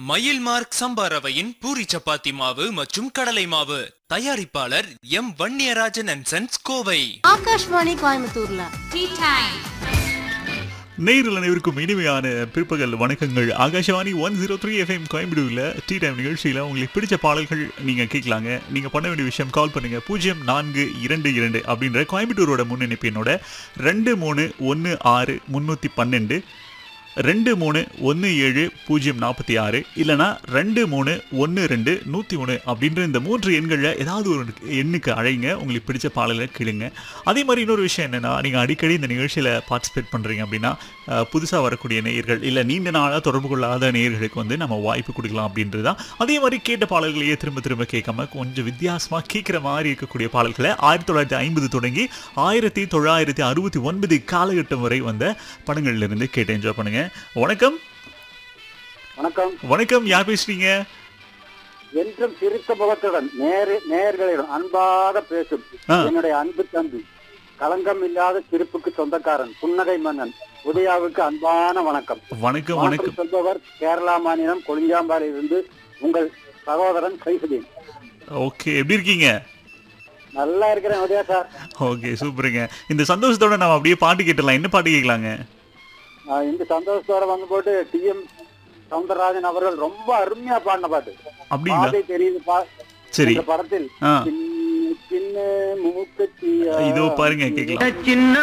மயில் மார்க் சம்பா ரவையின் பூரி சப்பாத்தி மாவு மற்றும் கடலை மாவு தயாரிப்பாளர் M Vanniyarajan and sons Kovai Akashvani கோயம்புத்தூர்ல டீ டைம் நேரில் அனைவருக்கும் இனிமையான பிற்பகல் வணக்கங்கள் Akashvani one zero three FM கோயம்புத்தூரில் டீ டைம் நிகழ்ச்சியில் உங்களுக்கு பிடிச்ச பாடல்கள் நீங்கள் கேட்கலாங்க நீங்கள் பண்ண வேண்டிய விஷயம் கால் பண்ணுங்கள் பூஜ்ஜியம் நான்கு இரண்டு இரண்டு அப்படின்ற கோயம்புத்தூரோட முன்னணிப்பு என்னோட ரெண்டு மூணு ஒன்று ஆறு முந்நூற்றி பன்னெண்டு ரெண்டு மூணு ஒன்று ஏழு பூஜ்ஜியம் நாற்பத்தி ஆறு இல்லைனா ரெண்டு மூணு ஒன்று ரெண்டு நூற்றி ஒன்று அப்படின்ற இந்த மூன்று எண்களில் ஏதாவது ஒரு எண்ணுக்கு அழைங்க உங்களுக்கு பிடிச்ச பாடலை கேளுங்க அதே மாதிரி இன்னொரு விஷயம் என்னென்னா நீங்கள் அடிக்கடி இந்த நிகழ்ச்சியில் பார்ட்டிசிபேட் பண்ணுறீங்க அப்படின்னா புதுசாக வரக்கூடிய நேயர்கள் இல்லை நீண்ட நாளாக தொடர்பு கொள்ளாத நேயர்களுக்கு வந்து நம்ம வாய்ப்பு கொடுக்கலாம் அப்படின்றது தான் அதே மாதிரி கேட்ட பாடல்களையே திரும்ப திரும்ப கேட்காம கொஞ்சம் வித்தியாசமாக கேட்குற மாதிரி இருக்கக்கூடிய பாடல்களை ஆயிரத்தி தொள்ளாயிரத்தி ஐம்பது தொடங்கி ஆயிரத்தி தொள்ளாயிரத்தி அறுபத்தி ஒன்பது காலகட்டம் வரை வந்த படங்கள்ல இருந்து கேட்டு என்ஜாய் பண்ணுங்க வணக்கம் வணக்கம் வணக்கம் யார் பேசுறீங்க என்றும் சிரித்த முகத்துடன் நேரு நேயர்களிடம் அன்பாக பேசும் ஆ. என்னுடைய அன்பு தம்பி களங்கம் இல்லாத சிரிப்புக்கு சொந்தக்காரன் புன்னகை மன்னன் உதயாவுக்கு அன்பான வணக்கம் வணக்கம் வணக்கம் வணக்கம் சொல்பவர் கேரளா மாநிலம் கொளிஞ்சாம்பாறையில் இருந்து உங்கள் சகோதரன் சைஃபுதீன் ஓகே எப்படி இருக்கீங்க நல்லா இருக்கிறேன் உதயா சார் ஓகே சூப்பருங்க இந்த சந்தோஷத்தோட நம்ம அப்படியே பாட்டு கேட்டலாம் என்ன பாட்டு கேட்கலாங்க ஆஹ் இந்த சந்தோஷத்தோட வந்து போட்டு டி எம் சவுந்தரராஜன் அவர்கள் ரொம்ப அருமையா பாடின பாட்டு அப்படிங்களா பாதை தெரியுது பா சரி இந்த படத்தில் ஆ சின்ன சின்ன மூக்குத்தி இதோ பாருங்க கேட்கலாம்